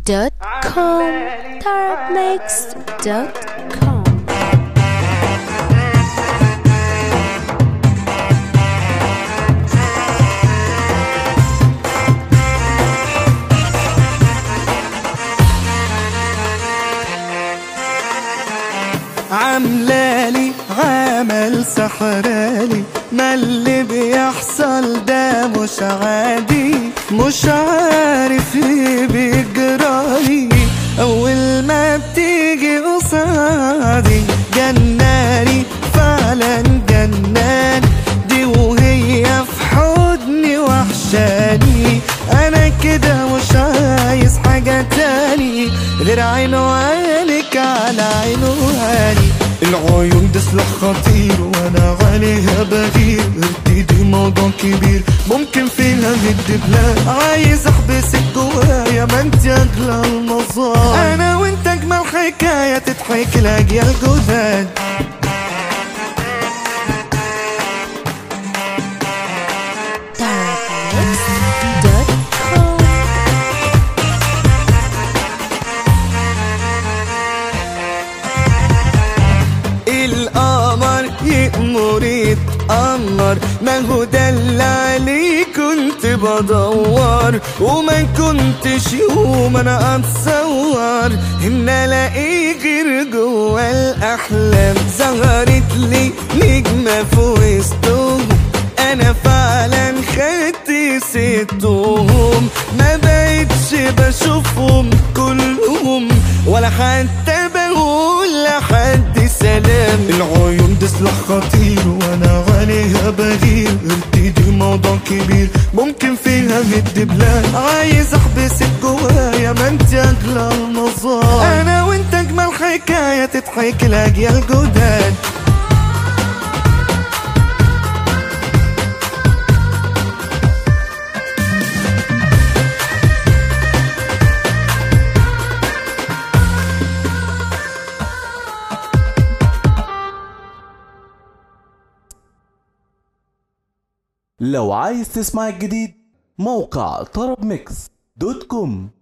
دوت كوم tarabmix دوت كوم عاملالي عمل سحرالي ما اللي بيحصل ده مش عادي مش عارف ايه بيجرالي اول ما بتيجي قصادي جناني فعلا جنان دي وهي في حضني وحشاني انا كده مش عايز حاجة تاني غير عينه عينك على عينه عيني العيون دي سلاح خطير وانا عليها بغير ارتدي موضوع كبير ممكن فيها هد بلاد عايز احبسك جوايا ما انت اغلى المظاهر انا وانت اجمل حكايه تضحك لاجيال جداد tarabmix دوت كوم القمر يأمر يتأمر ما هو ده اللي عليه كنت بدور وما كنتش يوم انا اتصور ان الاقيه غير جوا الاحلام ظهرت لي نجمة في وسطهم انا فعلا خدت ستهم ما بقتش بشوفهم كلهم ولا حتى بقول لحد سلام العيون دي سلاح خطير وانا عليها بغير ارتدي موضوع كبير ممكن فيها هد بلاد عايز احبسك جوايا ما انت اغلى المظاهر انا وانت اجمل حكايه تضحك لاجيال جداد لو عايز تسمع الجديد موقع طرب ميكس دوت كوم